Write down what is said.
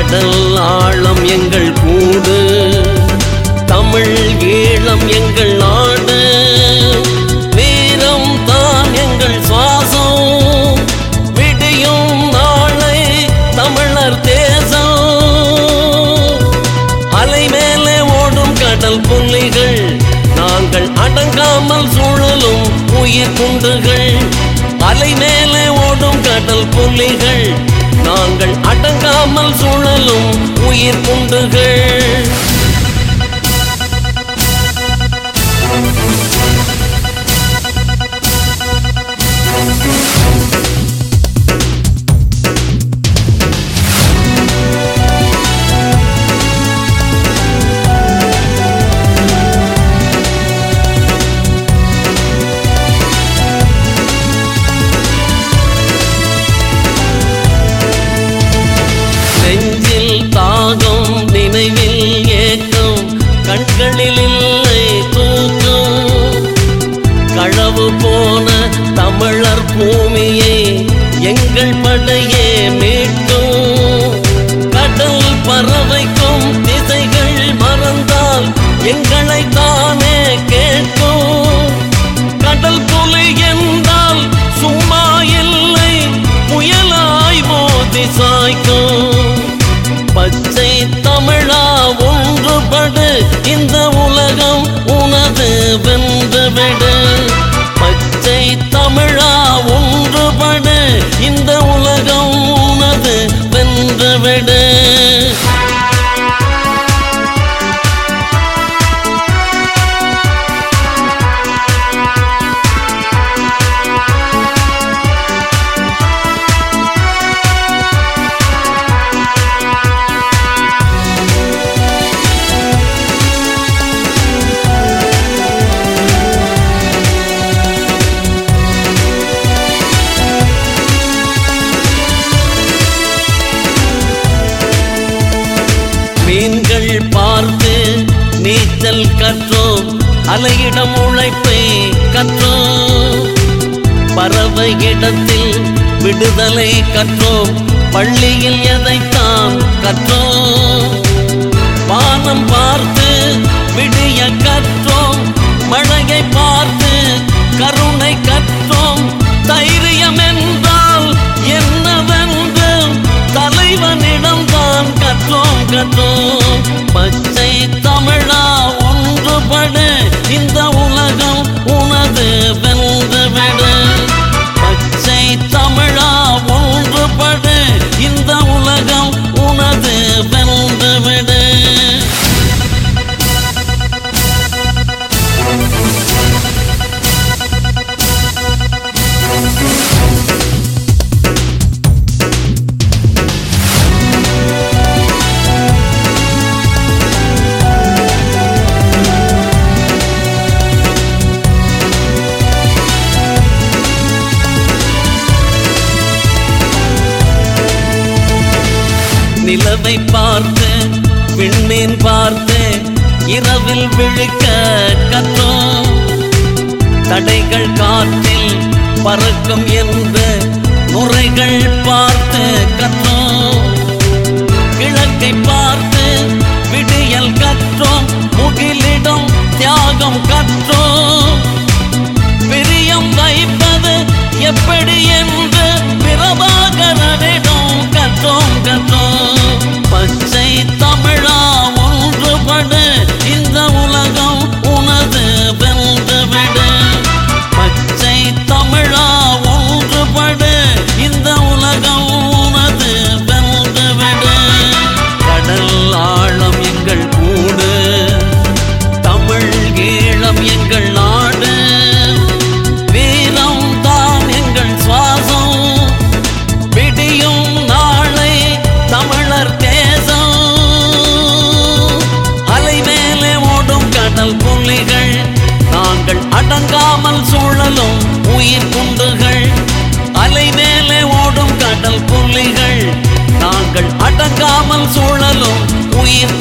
கடல் ஆழம் எங்கள் கூடு தமிழ் ஈழம் எங்கள் நாடு வீரம் தான் எங்கள் சுவாசம் விடியும் நாளை தமிழர் தேசம் அலை மேலே ஓடும் கடல் புள்ளிகள் நாங்கள் அடங்காமல் சூழலும் உயிர் குண்டுகள் அலை மேலே ஓடும் கடல் புள்ளிகள் நாங்கள் அடங்காமல் சூழலும் உயிர் குண்டுகள் நெஞ்சில் தாகம் நினைவில் ஏக்கம் கண்களில் இல்லை தூக்கம் களவு போன தமிழர் பூமியை எங்கள் படையே மீட்டும் கடல் பறவைக்கும் திசைகள் மறந்தால் எங்களை தானே கேட்கும் கடல் புலி என்றால் சும்மா இல்லை புயலாய் மோதி சாய்க்கும் பச்சை தமிழா ஒன்றுபடு இந்த உலகம் உனது வென்றுவிடு பச்சை தமிழா ஒன்றுபடு இந்த உலகம் உனது வென்றுவிடு மீன்கள் பார்த்து நீச்சல் கற்றோம் அலையிடம் உழைப்பை கற்றோம் பறவை இடத்தில் விடுதலை கற்றோம் பள்ளியில் எதைத்தான் கற்றோம் வானம் பார்த்து விடிய கற்றோம் மழையை பார்த்து கருணை கற்றோம் தைரியம் என்றால் என்னவென்று தலைவனிடம் தான் கற்றோம் கற்றோம் பச்சை தமிழா ஒன்றுபடு இந்த உலகம் உனது வென்றுவிடு பச்சை தமிழா ஒன்றுபடு இந்த உலகம் உனது வென்றுவிடு நிலவை பார்த்து விண்மீன் பார்த்து இரவில் விழிக்க கற்றோம் தடைகள் காற்றில் பறக்கும் என்று நுரைகள் பார்த்து கற்றோம் கிழக்கை பார்த்து விடியல் கற்றோம் முகிலிடம் தியாகம் கற்றோம் பிரியம் வைப்பது எப்படி என்று பிரபாகரனிடம் கற்றோம் கற்றோம் பச்சை தமிழா ஒன்றுபடு இந்த உலகம் உனது வென்றுவிடு பச்சை தமிழா ஒன்றுபடு இந்த உலகம் உனது வென்றுவிடு கடல் ஆழம் எங்கள் கூடு தமிழ் ஈழம் எங்கள் நாடு வீரம் தான் எங்கள் சுவாசம் விடியும் நாளை தமிழர் தேசம் அலை மேலே ஓடும் கடல் புள்ளிகள் நாங்கள் அடங்காமல் சூழலும் உயிர் குண்டுகள் அலை மேலே ஓடும் கடல் புள்ளிகள் நாங்கள் அடங்காமல் சூழலும் உயிர்